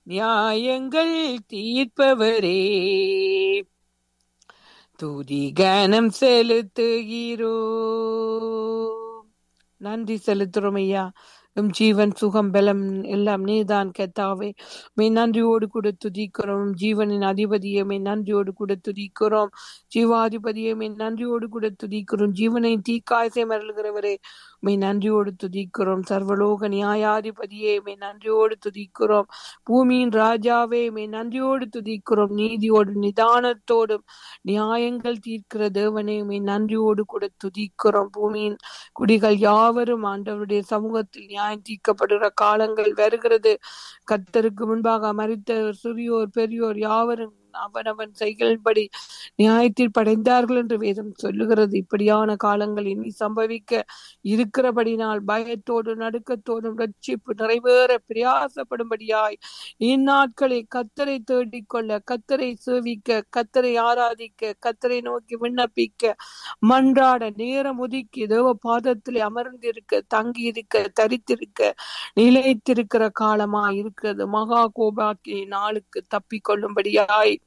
நியாயங்கள் தீர்ப்பவரே துதி கனம் செலுத்துகிறோ நன்றி செலுத்துறோம் ஐயா உம் ஜீவன் சுகம் பலம் எல்லாம் நீதான் கத்தாவே மெய் நன்றியோடு கூட துதிக்கிறோம் ஜீவனின் அதிபதியை மெய் நன்றியோடு கூட துதிக்கிறோம் ஜீவாதிபதியை மெய் நன்றியோடு கூட துதிக்கிறோம் ஜீவனை தீக்காய்சை மரல்கிறவரே மெய் நன்றியோடு துதிக்கிறோம் சர்வலோக நியாயாதிபதியே மெய் நன்றியோடு துதிக்கிறோம் பூமியின் ராஜாவே மெய் நன்றியோடு துதிக்கிறோம் நீதியோடு நிதானத்தோடும் நியாயங்கள் தீர்க்கிற தேவனே மெய் நன்றியோடு கூட துதிக்கிறோம் பூமியின் குடிகள் யாவரும் ஆண்டவருடைய சமூகத்தில் நியாயம் தீர்க்கப்படுகிற காலங்கள் வருகிறது கர்த்தருக்கு முன்பாக மறித்த சிறியோர் பெரியோர் யாவரும் அவனவன் செய்களின்படி நியாயத்தில் படைந்தார்கள் என்று வேதம் சொல்லுகிறது இப்படியான காலங்கள் இனி சம்பவிக்க இருக்கிறபடினால் பயத்தோடு நடுக்கத்தோடும் ரட்சிப்பு நிறைவேற பிரயாசப்படும்படியாய் இந்நாட்களை கத்தரை தேடிக்கொள்ள கத்தரை சேவிக்க கத்தரை ஆராதிக்க கத்தரை நோக்கி விண்ணப்பிக்க மன்றாட நேரம் ஒதுக்கி தேவ பாதத்திலே அமர்ந்திருக்க தங்கி இருக்க தரித்திருக்க நிலைத்திருக்கிற காலமா இருக்கிறது மகா கோபாக்கி நாளுக்கு தப்பிக்கொள்ளும்படியாய்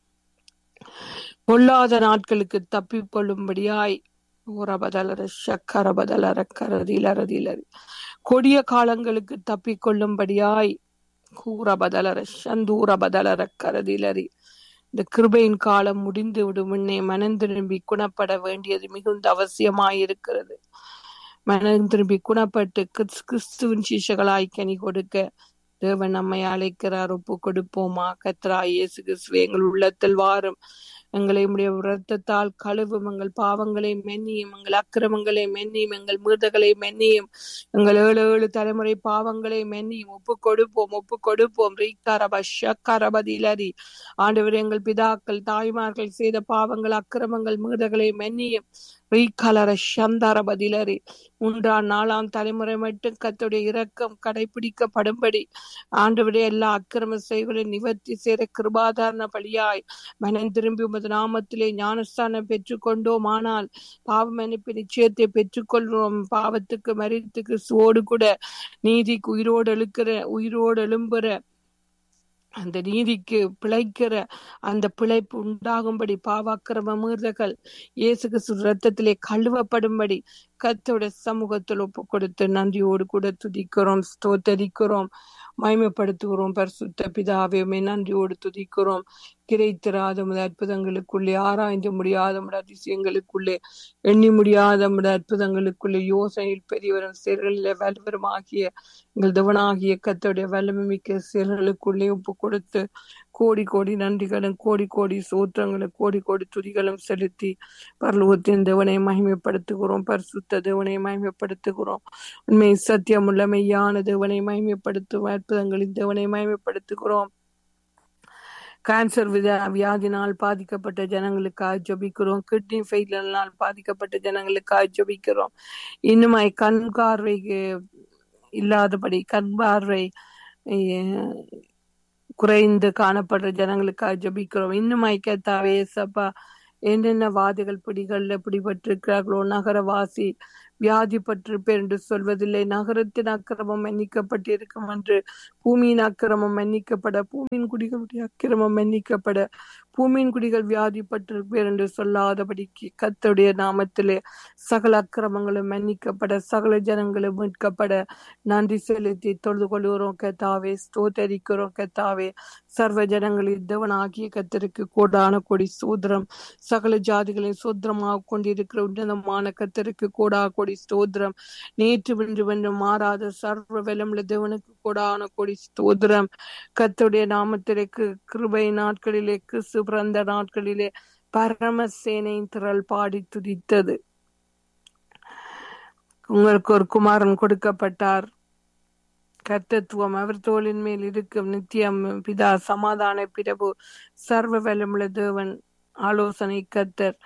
பொல்லாத நாட்களுக்கு தப்பிக்கொள்ளும்படியாய் ஊரபதலர சக்கரபதலர கரதிலரதிலரி கொடிய காலங்களுக்கு தப்பிக்கொள்ளும்படியாய் கூறபதலர சந்தூரபதலர கரதிலரி இந்த கிருபையின் காலம் முடிந்து விடும் முன்னே மனம் திரும்பி குணப்பட வேண்டியது மிகுந்த அவசியமாயிருக்கிறது மனம் திரும்பி குணப்பட்டு கிறிஸ்- கிறிஸ்துவின் சிஷகளாய் கனி கொடுக்க தேவன் நம்மை அழைக்கிறார் ஒப்பு கொடுப்போமா கத்ரா இயேசு கிறிஸ்துவே எங்கள் உள்ளத்தில் வாரும் எங்களை உடைய இரத்தத்தால் கழுவும் எங்கள் பாவங்களை மென்னியும் எங்கள் அக்கிரமங்களை மென்னியும் எங்கள் மீறுதல்களை மென்னியும் எங்கள் ஏழு ஏழு தலைமுறை பாவங்களை மென்னியும் ஒப்பு கொடுப்போம் ஒப்பு கொடுப்போம் ரீக்காரப ஷக்கரபதிலரி ஆண்டவர் எங்கள் பிதாக்கள் தாய்மார்கள் செய்த பாவங்கள் அக்கிரமங்கள் மீறுதல்களை மென்னியும் ரீகலர சந்தரபதிலரி மூன்றாம் நாலாம் தலைமுறை மட்டும் கத்துடைய இரக்கம் கடைபிடிக்கப்படும்படி ஆண்டவரே எல்லா அக்கிரம செய்களை நிவர்த்தி செய்த கிருபாதாரண பலியாய் மனம் திரும்பி உமது நாமத்திலே ஞானஸ்தானம் பெற்றுக்கொண்டோம் ஆனால் பாவ மன்னிப்பு நிச்சயத்தை பெற்றுக்கொள்கிறோம் பாவத்துக்கு மரித்துக்கு சோடு கூட நீதிக்கு உயிரோடு எழுக்கிற உயிரோடு எழும்புற அந்த நீதிக்கு பிழைக்கிற அந்த பிழைப்பு உண்டாகும்படி பாவாக்கிரம மீறுதல்கள் இயேசு கிறிஸ்து ரத்தத்திலே கழுவப்படும்படி கத்தோட சமூகத்தில் ஒப்பு கொடுத்து நன்றியோடு கூட துதிக்கிறோம் ஸ்தோத்தரிக்கிறோம் மகிமைப்படுத்துகிறோம் பரிசுத்த பிதாவையுமே நன்றியோடு துதிக்கிறோம் கிடைத்திராத உமது அற்புதங்களுக்குள்ளே ஆராய்ந்து முடியாத உமது அதிசயங்களுக்குள்ளே எண்ணி முடியாத உமது அற்புதங்களுக்குள்ளே யோசனையில் பெரியவரும் செயல்களில் வலுவரும் ஆகிய எங்கள் தேவனாகிய கத்தோடைய வல்லமை மிக்க செயல்களுக்குள்ளே ஒப்பு கொடுத்து கோடி கோடி நன்றிகளும் கோடி கோடி சோத்திரங்களும் கோடி கோடி துதிகளும் செலுத்தி பரலோகத்தின் தேவனை மகிமைப்படுத்துகிறோம் பரிசுத்த தேவனை மகிமைப்படுத்துகிறோம் உண்மை சத்தியமுள்ள மெய்யான தேவனை மகிமைப்படுத்தும் அற்புதங்களின் தேவனை மகிமைப்படுத்துகிறோம் கேன்சர் வித வியாதினால் பாதிக்கப்பட்ட ஜனங்களுக்காக ஜெபிக்கிறோம் கிட்னி ஃபெயிலியர்னால் பாதிக்கப்பட்ட ஜனங்களுக்காக ஜெபிக்கிறோம் இன்னுமாய் கண் பார்வைக்கு இல்லாதபடி கண் பார்வை அஹ், குறைந்து காணப்படுற ஜனங்களுக்காக ஜெபிக்கிறோம் இன்னும் ஐக்கியத்தாவே சப்பா என்னென்ன வாதிகள் பிடிகள்ல பிடிபட்டிருக்கிறார்களோ நகரவாசி வியாதி பற்றிருப்பேன் என்று சொல்வதில்லை நகரத்தின் அக்கிரமம் மன்னிக்கப்பட்டிருக்கும் என்று பூமியின் அக்கிரமம் மன்னிக்கப்பட பூமியின் குடிகளுடைய அக்கிரமம் மன்னிக்கப்பட பூமியின் குடிகள் வியாதிப்பட்டிருப்பேன் என்று சொல்லாதபடிக்கு கர்த்தருடைய நாமத்திலே சகல அக்கிரமங்களும் மன்னிக்கப்பட சகல ஜனங்களும் மீட்கப்பட நன்றி செலுத்தி தொழுது கொள்கிறோம் கத்தாவே ஸ்தோத்தரிக்கிறோம் கத்தாவே சர்வ ஜனங்களில் தேவனாகிய கத்தருக்கு கோடான கொடி சூத்திரம் சகல ஜாதிகளையும் சூத்திரமாக கொண்டிருக்கிற உன்னதமான கத்தருக்கு கோடா கொடி ஸ்தோத்திரம் நேற்று வென்று வென்று மாறாத சர்வ வெலமுள்ள தேவனுக்கு கோடான கொடி ஸ்தோத்திரம் கர்த்தருடைய நாமத்திலே கிரு- கிருபை நாட்களிலே கிறிஸ்து பிறந்த நாட்களிலே பரமசேனையின் திரள் பாடி துதித்தது உங்களுக்கு ஒரு குமாரன் கொடுக்கப்பட்டார் கர்த்தத்துவம் அவர் தோளின் மேல் இருக்கும் நித்தியம் பிதா சமாதான பிரபு சர்வ வல்லமுள்ள தேவன் ஆலோசனை கர்த்தர்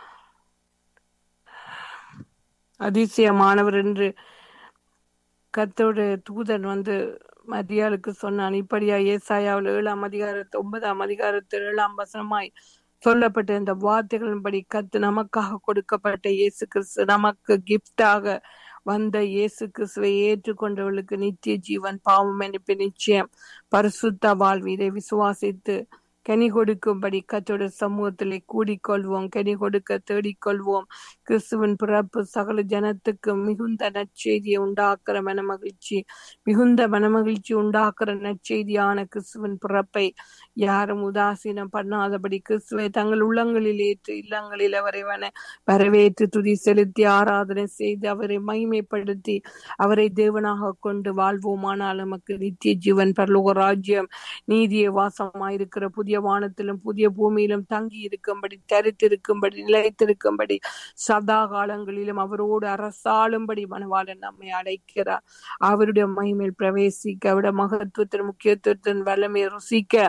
அதிசயமானவர் என்று கர்த்தருடைய தூதன் வந்து மதியாளுக்கு சொன்னான் இப்படியா ஏசாயாவில் ஏழாம் அதிகாரத்து ஒன்பதாம் அதிகாரத்தில் ஏழாம் வசனமாய் சொல்லப்பட்ட இந்த வார்த்தைகளின்படி கத்து நமக்காக கொடுக்கப்பட்ட இயேசு கிறிஸ்து நமக்கு கிஃப்டாக வந்த இயேசு கிறிஸ்துவை ஏற்றுக்கொண்டவர்களுக்கு நித்திய ஜீவன் பாவம் மன்னிப்பு நிச்சயம் பரிசுத்த வாழ்வு இதை விசுவாசித்து கனி கொடுக்கும்படி கத்தோட சமூகத்திலே கூடிக்கொள்வோம் கனி கொடுக்க தேடிக்கொள்வோம் கிறிஸ்துவின் பிறப்பு சகல ஜனத்துக்கு மிகுந்த நற்செய்தியை உண்டாக்குற மனமகிழ்ச்சி மிகுந்த மனமகிழ்ச்சி உண்டாக்குற நற்செய்தியான கிறிஸ்துவின் பிறப்பை யாரும் உதாசீனம் பண்ணாதபடி கிறிஸ்துவை தங்கள் உள்ளங்களில் ஏற்று இல்லங்களில் அவரை வன வரவேற்று துதி செலுத்தி ஆராதனை செய்து அவரை மகிமைப்படுத்தி அவரை தேவனாக கொண்டு வாழ்வோமானால் நமக்கு நித்திய ஜீவன் பரலோக ராஜ்யம் நீதிய வாசமாயிருக்கிற புதிய வானத்திலும் புதிய பூமியிலும் தங்கி இருக்கும்படி தரித்திருக்கும்படி நிலைத்திருக்கும்படி சதா காலங்களிலும் அவரோடு அரசாளும்படி மனவாளன் நம்மை அழைக்கிறார் அவருடைய மகிமையில் பிரவேசிக்க அவருடைய மகத்துவத்தின் முக்கியத்துவத்தின் வல்லமை ருசிக்க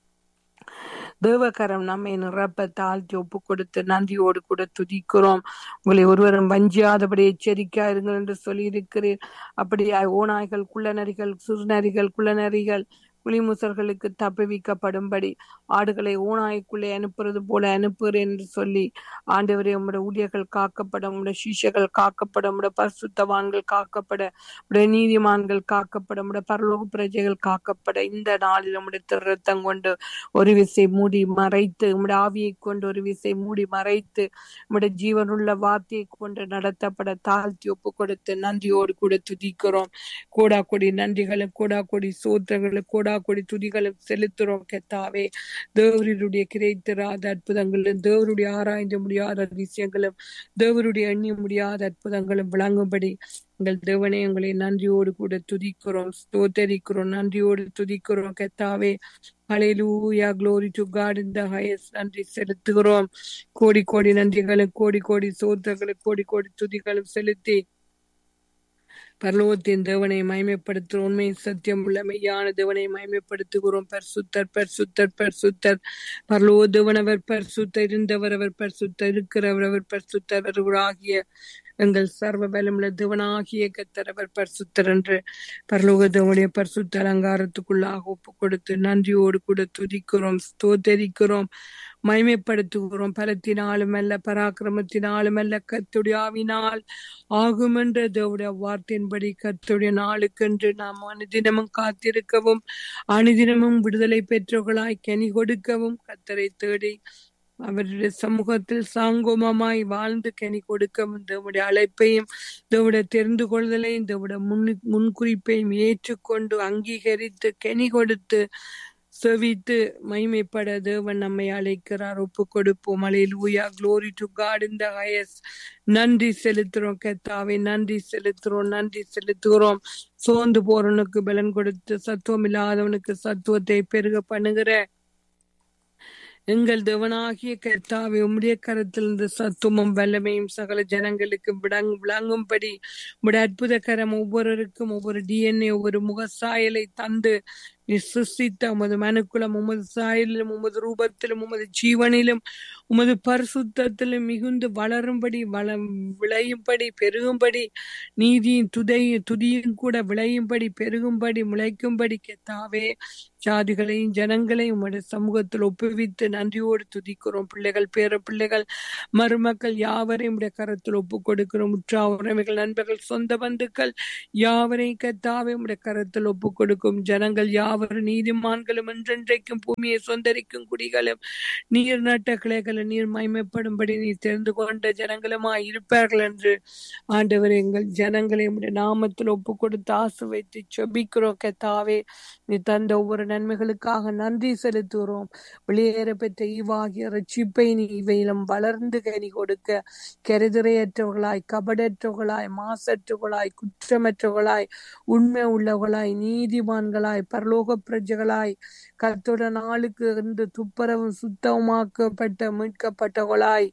தேவகரம் நம்மை நிரப்ப தாழ்த்தி ஒப்பு கொடுத்து நன்றியோடு கூட துதிக்கிறோம் உங்களை ஒருவரும் வஞ்சியாதபடி எச்சரிக்கையா இருங்கள் என்று சொல்லியிருக்கிறேன் அப்படி ஓநாய்கள் குள்ளநரிகள் சுருநரிகள் குள்ளநரிகள் புலிமுசர்களுக்கு தப்புவிக்கப்படும்படி ஆடுகளை ஓநாய்க்குள்ளே அனுப்புறது போல அனுப்புகிறேன் என்று சொல்லி ஆண்டவரே உம்முடைய ஊழியர்கள் காக்கப்பட உம்முடைய சிஷ்யர்கள் காக்கப்பட உம்முடைய பரிசுத்தவான்கள் காக்கப்பட உடைய நீதிமான்கள் காக்கப்பட உடைய பரலோக பிரஜைகள் காக்கப்பட இந்த நாளில் உம்முடைய திருத்தம் கொண்டு ஒரு விசை மூடி மறைத்து உம்முடைய ஆவியை கொண்டு ஒரு விசை மூடி மறைத்து உம்முடைய ஜீவனுள்ள வார்த்தையை கொண்டு நடத்தப்பட தாழ்த்தி ஒப்பு கொடுத்து நன்றியோடு கூட துதிக்கிறோம் கோடா கொடி நன்றிகளும் கோடா கொடி சோத்திரங்களும் கோடா கொடி துதிகளும் செலுத்துறோம் கெத்தாவே தேவருடைய கிடைத்திராத அற்புதங்களும் தேவருடைய ஆராய்ந்து முடியாத விஷயங்களும் தேவருடைய எண்ணி முடியாத அற்புதங்களும் விளங்கும்படி எங்கள் தேவனே உங்களை நன்றியோடு கூட துதிக்கிறோம் ஸ்தோத்தரிக்கிறோம் நன்றியோடு துதிக்கிறோம் கெத்தாவே ஹalleluya glory to god in the highest நன்றி செலுத்துகிறோம் கோடி கோடி நன்றிகளும் கோடி கோடி சோத்திரங்களும் கோடி கோடி துதிகளும் செலுத்தி பரலோகத்தின் தேவனை மயமைப்படுத்துகிறோம் உண்மை சத்தியம் உள்ள மெய்யான தேவனை மயமைப்படுத்துகிறோம் பரிசுத்தர் பரிசுத்தர் பரிசுத்தர் பரலோ தேவனவர் பரிசுத்தர் இருந்தவர் அவர் பரிசுத்தர் இருக்கிறவர் அவர் பரிசுத்தர் ஆகிய எங்கள் சர்வ பலமுள்ள தேவனாகிய கத்தரவர் பரிசுத்தர் என்று பரலோக தேவனுடைய பரிசுத்த அலங்காரத்துக்குள்ளாக ஒப்பு கொடுத்து நன்றியோடு கூட துதிக்கிறோம் ஸ்தோத்தரிக்கிறோம் மகிமைப்படுத்துகிறோம் பலத்தினாலும் அல்ல பராக்கிரமத்தினாலும் அல்ல கத்துடைய ஆவினால் ஆகும் என்ற தேவடைய வார்த்தையின்படி கத்துடைய நாளுக்கென்று நாம் அனுதினமும் காத்திருக்கவும் அனுதினமும் விடுதலை பெற்றவர்களாய் கனி கொடுக்கவும் கத்தரை தேடி அவருடைய சமூகத்தில் சாங்கோமமாய் வாழ்ந்து கனி கொடுக்கவும் தேவடைய அழைப்பையும் தேவடைய தெரிந்து கொள்தலையும் தேவடைய முன் முன்குறிப்பையும் ஏற்றுக்கொண்டு அங்கீகரித்து கனி கொடுத்து செவித்து மகிமைப்பட தேவன் நம்மை அழைக்கிறார் ஒப்பு கொடுப்போம் அலையிலூயா க்ளோரி டு காட் இந்த ஹயஸ் நன்றி செலுத்துறோம் கத்தாவை நன்றி செலுத்துறோம் நன்றி செலுத்துகிறோம் சோர்ந்து போறவனுக்கு பலன் கொடுத்து சத்துவம் இல்லாதவனுக்கு சத்துவத்தை பெருக பண்ணுகிற எங்கள் தேவனாகிய கர்த்தாவை உம்முடைய கரத்திலிருந்து சத்துவமும் வல்லமையும் சகல ஜனங்களுக்கு விளங் விளங்கும்படி உம்முடைய அற்புத கரம் ஒவ்வொருவருக்கும் ஒவ்வொரு டிஎன்ஏ ஒவ்வொரு முகசாயலை தந்து நீ சிருஷ்டித்த உமது மனுக்குலம் உமது சாயலிலும் உமது ரூபத்திலும் உமது ஜீவனிலும் உமது பரிசுத்தத்திலும் மிகுந்து வளரும்படி வள விளையும்படி பெருகும்படி நீதியின் துதையும் துதியும் கூட விளையும்படி பெருகும்படி முளைக்கும்படி கெத்தாவே ஜாதிகளையும் ஜனங்களையும் உடைய சமூகத்தில் ஒப்புவித்து நன்றியோடு துதிக்கிறோம் பிள்ளைகள் பேர பிள்ளைகள் மருமக்கள் யாவரையும் உடைய கரத்தில் ஒப்பு கொடுக்கிறோம் உற்றா உறவைகள் நண்பர்கள் சொந்த பந்துக்கள் யாவரையும் கத்தாவே உடைய கரத்தில் ஒப்பு கொடுக்கும் ஜனங்கள் யாவரும் நீதிமான்களும் என்றென்றைக்கும் பூமியை சொந்தரிக்கும் குடிகளும் நீர் நட்ட கிளைகளை நீர் மயமைப்படும்படி நீர் தெரிந்து கொண்ட ஜனங்களுமாய் இருப்பார்கள் என்று ஆண்டவர் எங்கள் ஜனங்களை உடைய நாமத்தில் ஒப்பு கொடுத்து ஆசு வைத்து செபிக்கிறோம் கத்தாவே நீ தந்த ஒவ்வொரு நன்மைகளுக்காக நன்றி செலுத்துகிறோம் வெளியேற பெற்ற ஈவாகிய ரட்சிப்பை நீ இவையிலும் வளர்ந்து கனி கொடுக்க கருதிரையற்றவர்களாய் கபடற்றவர்களாய் மாசற்றவர்களாய் குற்றமற்றவர்களாய் உண்மை உள்ளவர்களாய் நீதிமான்களாய் பரலோக பிரஜைகளாய் கத்தோட நாளுக்கு இருந்து துப்புரவும் சுத்தமாக்கப்பட்ட மீட்கப்பட்டவர்களாய்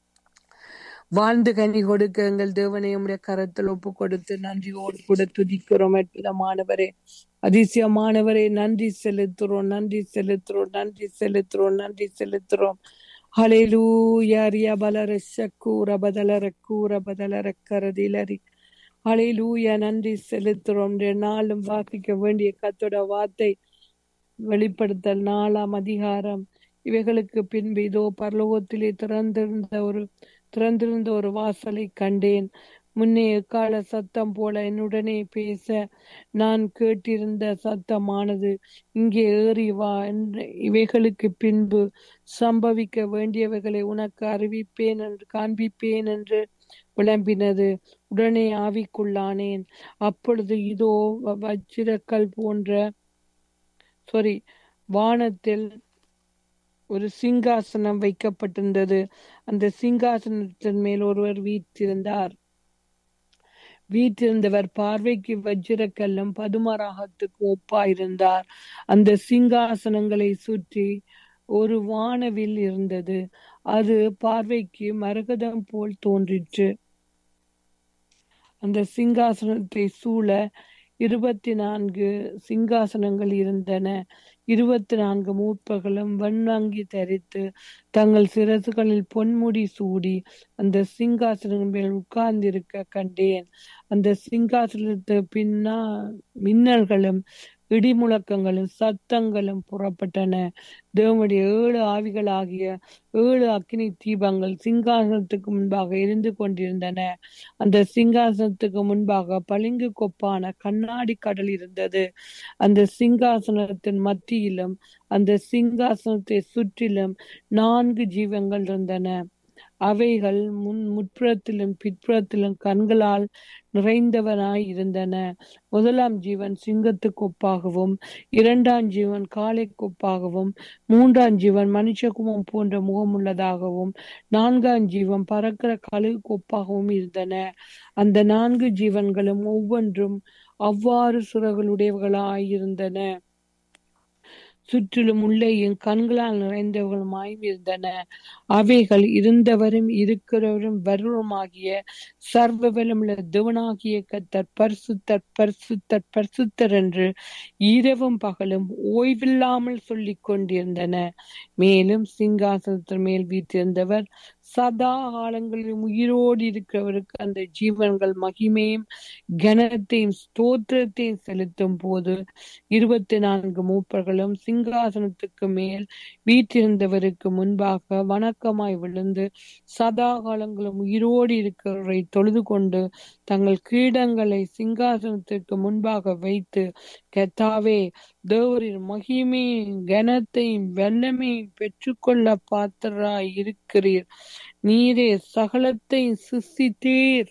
வாழ்ந்து கனி கொடுக்க எங்கள் தேவனை உடைய கரத்தில் ஒப்பு கொடுத்து நன்றியோடு கூட துதிக்கிறோம் அற்புதமானவரே அதிசயமானவரே நன்றி செலுத்துறோம் நன்றி செலுத்துறோம் நன்றி செலுத்துறோம் நன்றி செலுத்துறோம் ஹலேலூயா ரியா பலர சக்கூர பதலர கூற பதலர கரதிலரி ஹலேலூயா நன்றி செலுத்துறோம் நாளும் வாசிக்க வேண்டிய கத்தோட வார்த்தை வெளிப்படுத்தல் நாலாம் அதிகாரம் இவைகளுக்கு பின்பு இதோ பரலோகத்திலே திறந்திருந்த ஒரு திறந்திருந்த ஒரு வாசலை கண்டேன் முன்னே எக்கால சத்தம் போல என்னுடனே பேச நான் கேட்டிருந்த சத்தமானது இங்கே ஏறி வா என்று இவைகளுக்கு பின்பு சம்பவிக்க வேண்டியவைகளை உனக்கு அறிவிப்பேன் என்று காண்பிப்பேன் என்று விளம்பினது உடனே ஆவிக்குள்ளானேன் அப்பொழுது இதோ வ- வச்சிரக்கல் போன்ற சாரி வானத்தில் ஒரு சிங்காசனம் வைக்கப்பட்டிருந்தது அந்த சிங்காசனத்தின் மேல் ஒருவர் வீற்றிருந்தார் வீற்றிருந்தவர் பார்வைக்கு வஜ்ரக்கல்லும் பதுமராகத்துக்கு ஒப்பாயிருந்தார் அந்த சிங்காசனங்களை சுற்றி ஒரு வானவில் இருந்தது அது பார்வைக்கு மரகதம் போல் தோன்றிற்று அந்த சிங்காசனத்தை சூழ இருபத்தி நான்கு சிங்காசனங்கள் இருந்தன இருபத்தி நான்கு மூப்பர்களும் வெண்ணங்கி தரித்து தங்கள் சிரசுகளில் பொன்முடி சூடி அந்த சிங்காசனம் மேல் உட்கார்ந்திருக்க கண்டேன் அந்த சிங்காசனத்து பின்னா மின்னல்களும் இடிமுழக்கங்களும் சத்தங்களும் புறப்பட்டன தேவனுடைய ஏழு ஆவிகளாகிய ஏழு அக்கினி தீபங்கள் சிங்காசனத்துக்கு முன்பாக எரிந்து கொண்டிருந்தன அந்த சிங்காசனத்துக்கு முன்பாக பளிங்கு கொப்பான கண்ணாடி கடல் இருந்தது அந்த சிங்காசனத்தின் மத்தியிலும் அந்த சிங்காசனத்தை சுற்றிலும் நான்கு ஜீவங்கள் இருந்தன அவைகள் முன் முற்புறத்திலும் பிற்புறத்திலும் கண்களால் நிறைந்தவனாய் இருந்தன முதலாம் ஜீவன் சிங்கத்துக்கு ஒப்பாகவும் இரண்டாம் ஜீவன் காளைக்கு ஒப்பாகவும் மூன்றாம் ஜீவன் மனுஷகுமம் போன்ற முகமுள்ளதாகவும் நான்காம் ஜீவன் பறக்கிற கழுகுக்கு ஒப்பாகவும் இருந்தன அந்த நான்கு ஜீவன்களும் ஒவ்வொன்றும் அவ்வாறு சிறகுகளுடையவர்களாய் இருந்தன சுற்றிலும் உள்ளேயும் கண்களால் நிறைந்தவர்களுமாய் இருந்தன அவைகள் இருந்தவரும் இருக்கிறவரும் வருவருமாகிய சர்வ வல்லமுள்ள தேவனாகிய கத்தர் பரிசுத்தர் பரிசுத்தர் பரிசுத்தர் என்று இரவும் பகலும் ஓய்வில்லாமல் சொல்லிக் கொண்டிருந்தன மேலும் சிங்காசனத்தின் மேல் வீற்றிருந்தவர் சதா காலங்களிலும் உயிரோடு இருக்கிறவருக்கு அந்த ஜீவன்கள் மகிமையும் கனத்தையும் ஸ்தோத்திரத்தையும் செலுத்தும் போது இருபத்தி நான்கு மூப்பர்களும் சிங்காசனத்துக்கு மேல் வீற்றிருந்தவருக்கு முன்பாக வணக்கமாய் விழுந்து சதா காலங்களும் உயிரோடு இருக்கிறவரை தொழுது கொண்டு தங்கள் கிரீடங்களை சிங்காசனத்திற்கு முன்பாக வைத்து கத்தாவே தேவரின் மகிமையும் கனத்தையும் வெள்ளமையும் பெற்றுக்கொள்ள பாத்திராய் இருக்கிறீர் நீரே சகலத்தையும் சிசித்தீர்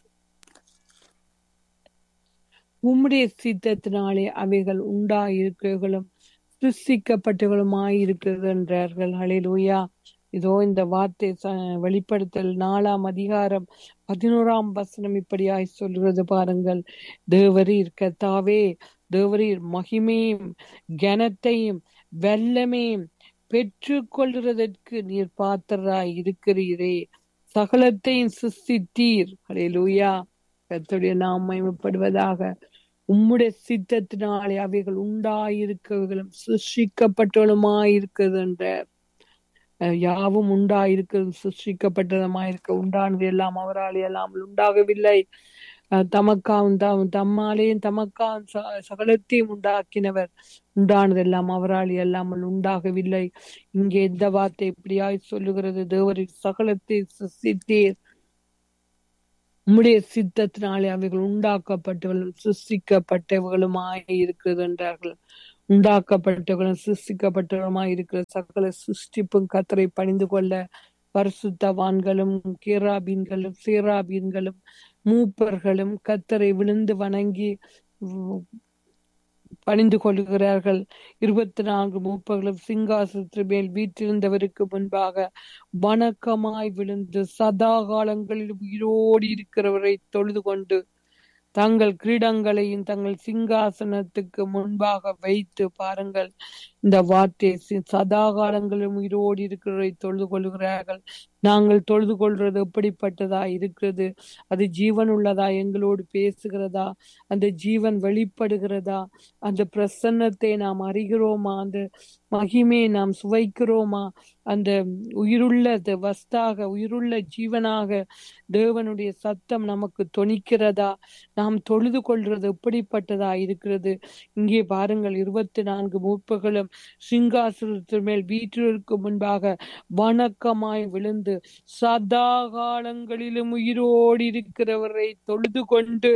உம்முடைய சித்தத்தினாலே அவைகள் உண்டாயிருக்கிறவர்களும் சிருஷ்டிக்கப்பட்டவர்களுமாய் இருக்கிறது என்றார்கள் ஹalleluya இதோ இந்த வார்த்தை ச- வெளிப்படுத்தல் நாலாம் அதிகாரம் பதினோராம் வசனம் இப்படியாய் சொல்கிறது பாருங்கள் தேவரீர் கத்தாவே தேவரீர் மகிமையும் கனத்தையும் வல்லமையும் பெற்றுக்கொள்கிறதற்கு நீர் பாத்திராய் இருக்கிறீரே சகலத்தையும் சிருஷ்டித்தீர் ஹalleluya கர்த்தருடைய நாம் மகிமைப்படுவதாக உம்முடைய சித்தத்தினாலே அவைகள் உண்டாயிருக்கிறவர்களும் சிருஷ்டிக்கப்பட்டவளுமாயிருக்கிறது என்ற அஹ், யாவும் உண்டாயிருக்கிறது சிருஷ்டிக்கப்பட்டதுமாயிருக்க உண்டானது எல்லாம் அவரால் அல்லாமல் உண்டாகவில்லை அஹ், தமக்காவும் தம் தம்மாலேயும் தமக்காவும் ச- சகலத்தையும் உண்டாக்கினவர் உண்டானதெல்லாம் அவரால் அல்லாமல் உண்டாகவில்லை இங்கே இந்த வார்த்தை இப்படியாய் சொல்லுகிறது தேவரின் சகலத்தை சிருஷ்டித்தீர் உம்முடைய சித்தத்தினாலே அவைகள் உண்டாக்கப்பட்டவர்களும் சிருஷ்டிக்கப்பட்டவர்களுமாய் இருக்கிறது என்றார்கள் உண்டாக்கப்பட்டவர்களும் சிருஷ்டிக்கப்பட்டவர்களுமாய் இருக்கிற சகல சிருஷ்டிப்பும் கத்தரை பணிந்து கொள்ள பரிசுத்தவான்களும் கேராபீன்களும் சேராபீன்களும் மூப்பர்களும் கத்தரை விழுந்து வணங்கி உம், பணிந்து கொள்கிறார்கள் இருபத்தி நான்கு மூப்பர்களும் சிங்காசனத்தின் மேல் வீற்றிருந்தவருக்கு முன்பாக வணக்கமாய் விழுந்து சதா காலங்களில் உயிரோடு இருக்கிறவரை தொழுது கொண்டு தங்கள் கிரீடங்களையும் தங்கள் சிங்காசனத்துக்கு முன்பாக வைத்து பாருங்கள் இந்த வார்த்தை சி- சதா காலங்களிலும் உயிரோடு இருக்கிறவரை தொழுது கொள்கிறார்கள் நாங்கள் தொழுது கொள்றது எப்படிப்பட்டதா இருக்கிறது அது ஜீவன் உள்ளதா எங்களோடு பேசுகிறதா அந்த ஜீவன் வெளிப்படுகிறதா அந்த பிரசன்னத்தை நாம் அறிகிறோமா அந்த மகிமையை நாம் சுவைக்கிறோமா அந்த உயிருள்ள அந்த வஸ்தாக உயிருள்ள ஜீவனாக தேவனுடைய சத்தம் நமக்கு தொனிக்கிறதா நாம் தொழுது கொள்றது எப்படிப்பட்டதா இருக்கிறது இங்கே பாருங்கள் இருபத்தி நான்கு மூப்பர்களும் சிங்காசனத்தின் மேல் வீற்றிற்கு முன்பாக வணக்கமாய் விழுந்து இருந்து சதா காலங்களிலும் உயிரோடு இருக்கிறவரை தொழுது கொண்டு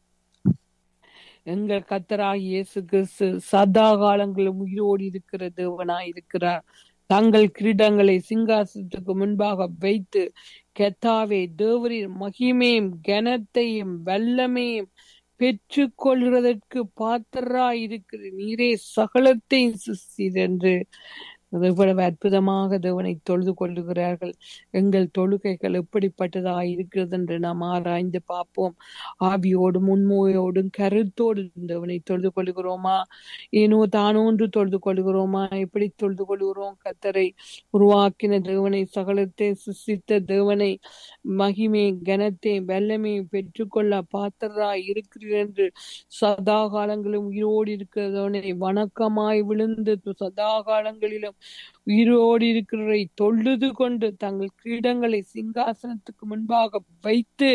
எங்கள் கத்தராகி இயேசு கிறிஸ்து சதா காலங்களிலும் உயிரோடு இருக்கிற தேவனாய் இருக்கிறார் தங்கள் கிரீடங்களை சிங்காசனத்துக்கு முன்பாக வைத்து கெத்தாவே தேவரின் மகிமையும் கனத்தையும் வல்லமையும் பெற்று கொள்கிறதற்கு பாத்திராய் இருக்கிற நீரே சகலத்தையும் சிஸ்தீர் என்று இவ்வளவு அற்புதமாக தேவனை தொழுது கொள்ளுகிறார்கள் எங்கள் தொழுகைகள் எப்படிப்பட்டதாக இருக்கிறது என்று நாம் ஆராய்ந்து பார்ப்போம் ஆவியோடும் உண்மையோடும் கருத்தோடும் தேவனை தொழுது கொள்கிறோமா ஏனோ தானோன்று தொழுது கொள்கிறோமா எப்படி தொழுது கொள்கிறோம் கத்தரை உருவாக்கின தேவனை சகலத்தை சிசித்த தேவனை மகிமை கனத்தை வெள்ளமை பெற்றுக்கொள்ள பாத்திராய் இருக்கிறீர் என்று சதா காலங்களும் உயிரோடு இருக்கிறதவனை வணக்கமாய் விழுந்து சதா காலங்களிலும் உயிரோடு இருக்கிறவரை தொழுது கொண்டு தங்கள் கிரீடங்களை சிங்காசனத்துக்கு முன்பாக வைத்து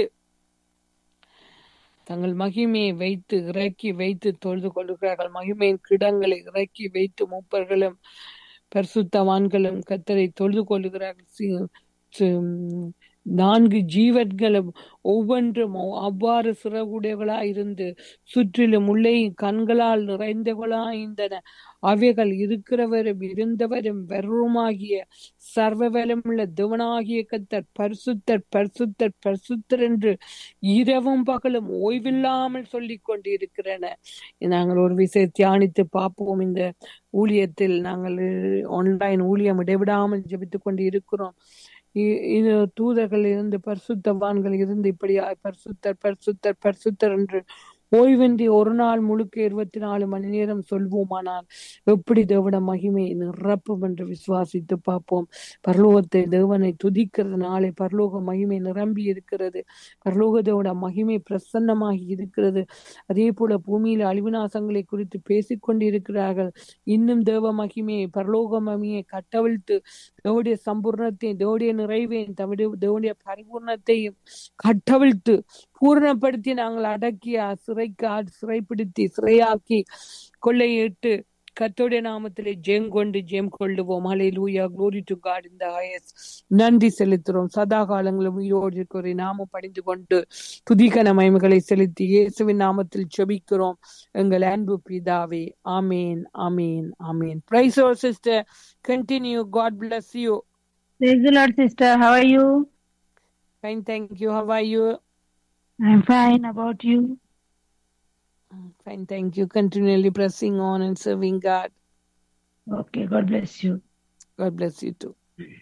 தங்கள் மகிமையை வைத்து இறக்கி வைத்து தொழுது கொள்கிறார்கள் மகிமையின் கிடங்களை இறக்கி வைத்து மூப்பர்களும் பரிசுத்தவான்களும் கத்தரை தொழுது கொள்கிறார்கள் நான்கு ஜீவன்களும் ஒவ்வொன்றும் அவ்வாறு சிறகுடையவளாய் இருந்து சுற்றிலும் உள்ளே கண்களால் நிறைந்தவளாய் இருந்தன அவைகள் இருக்கிறவரும் இருந்தவரும் வெறுமாகிய சர்வவலமுள்ள தேவனாகிய கத்தர் பரிசுத்தர் பரிசுத்தர் பரிசுத்தர் என்று இரவும் பகலும் ஓய்வில்லாமல் சொல்லிக் கொண்டிருக்கிறன நாங்கள் ஒரு விஷயம் தியானித்து பார்ப்போம் இந்த ஊழியத்தில் நாங்கள் ஆன்லைன் ஊழியம் இடைவிடாமல் ஜெபித்துக் கொண்டு இருக்கிறோம் இது தூதர்கள் இருந்து பரிசுத்தவான்கள் இருந்து இப்படியா பரிசுத்தர் பரிசுத்தர் பரிசுத்தர் என்று ஓய்வின்றி ஒரு நாள் முழுக்க இருபத்தி நாலு மணி நேரம் சொல்வோமானால் எப்படி தேவன மகிமை நிரப்பும் என்று விசுவாசித்து பார்ப்போம் பரலோகத்தை தேவனை துதிக்கிறது நாளை பரலோக மகிமை நிரம்பி இருக்கிறது பரலோக தேவன மகிமை பிரசன்னமாகி இருக்கிறது அதே போல பூமியில அழிவுநாசங்களை குறித்து பேசிக்கொண்டு இருக்கிறார்கள் இன்னும் தேவ மகிமையை பரலோக மகிமையை கட்டவிழ்த்து தேவடைய சம்பூர்ணத்தையும் தேவடைய நிறைவையும் தவிர தேவடைய பரிபூர்ணத்தையும் கட்டவிழ்த்து பூரணப்படுத்தி நாங்கள் அடக்கி சிறைக்கு சிறைப்பிடித்து சிறையாக்கி கொள்ளையிட்டு கத்தோடைய நாமத்திலே ஜெயம் கொண்டு ஜெயம் கொள்ளுவோம் hallelujah glory to God இந்த ஹயஸ் நன்றி செலுத்துறோம் சதா காலங்களும் உயிரோடு இருக்கிற நாமம் படிந்து கொண்டு துதிகன மயமைகளை செலுத்தி இயேசுவின் நாமத்தில் செபிக்கிறோம் எங்கள் அன்பு பிதாவே amen amen amen praise our sister continue God bless you Praise the Lord, sister. How are you? Fine, thank you. How are you? I'm fine. About you? Fine, thank you. Continually pressing on and serving God. Okay. God bless you. God bless you too.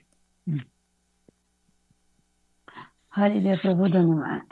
Hallelujah, प्रभु धन्यवाद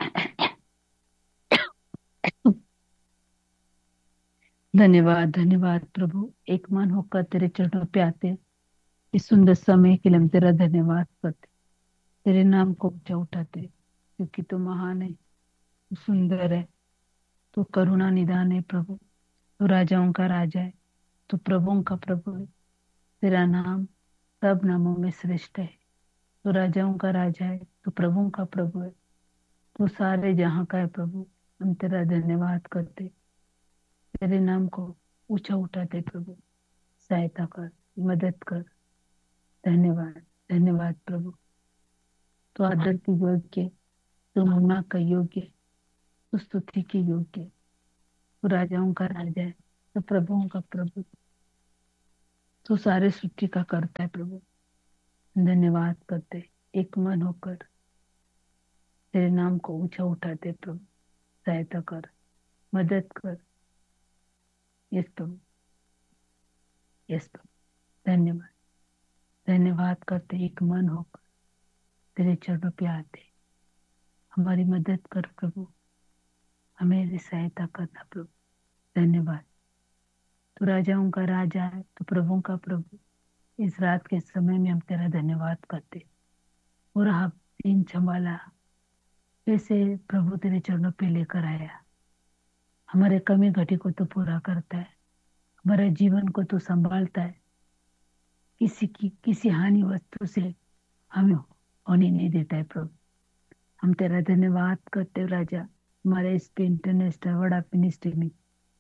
धन्यवाद धन्यवाद प्रभु एक मन होकर तेरे चरणों पे आते इस सुंदर समय के लिए हम तेरा धन्यवाद करते तेरे नाम को ऊंचा उठाते क्योंकि तू महान है तू सुंदर है तू करुणा निदान है प्रभु तू राजाओं का राजा है तू प्रभुओं का प्रभु है तेरा नाम सब नामों में श्रेष्ठ है तू राजाओं का राजा है तू प्रभुओं का प्रभु है तू सारे जहां का है प्रभु हम तेरा धन्यवाद करते तेरे नाम को ऊंचा उठाते प्रभु सहायता कर मदद कर धन्यवाद धन्यवाद प्रभु तो आदर की योग्य तो महिमा का योग्य तो स्तुति की योग्य तो राजाओं का राजा है तो प्रभुओं का प्रभु तो सारे सृष्टि का करता है प्रभु धन्यवाद करते एक मन होकर तेरे नाम को ऊंचा उठाते प्रभु सहायता कर मदद कर यस प्रभु यस प्रभु धन्यवाद धन्यवाद करते एक मन होकर तेरे चरणों पे आते हमारी मदद कर प्रभु हमें सहायता करना प्रभु धन्यवाद तू राजाओं का राजा है तो प्रभुओं का प्रभु इस रात के समय में हम तेरा धन्यवाद करते और आप दिन संभाला कैसे प्रभु तेरे चरणों पे लेकर आया हमारे कमी घटी को तो पूरा करता है हमारे जीवन को तो संभालता है किसी की किसी हानि वस्तु से हमें होने नहीं देता है प्रभु हम तेरा धन्यवाद करते राजा हमारे इस पे इंटरनेशनल वड़ा मिनिस्ट्री में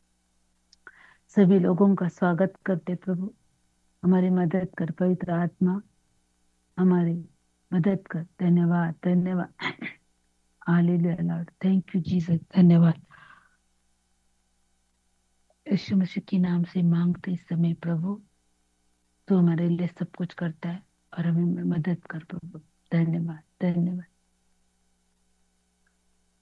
सभी लोगों का स्वागत करते प्रभु हमारी मदद कर पवित्र आत्मा हमारे मदद कर धन्यवाद धन्यवाद hallelujah Lord thank you Jesus धन्यवाद यीशु मसीह के नाम से मांगते इस समय प्रभु तो हमारे लिए सब कुछ करता है और हमें मदद कर प्रभु धन्यवाद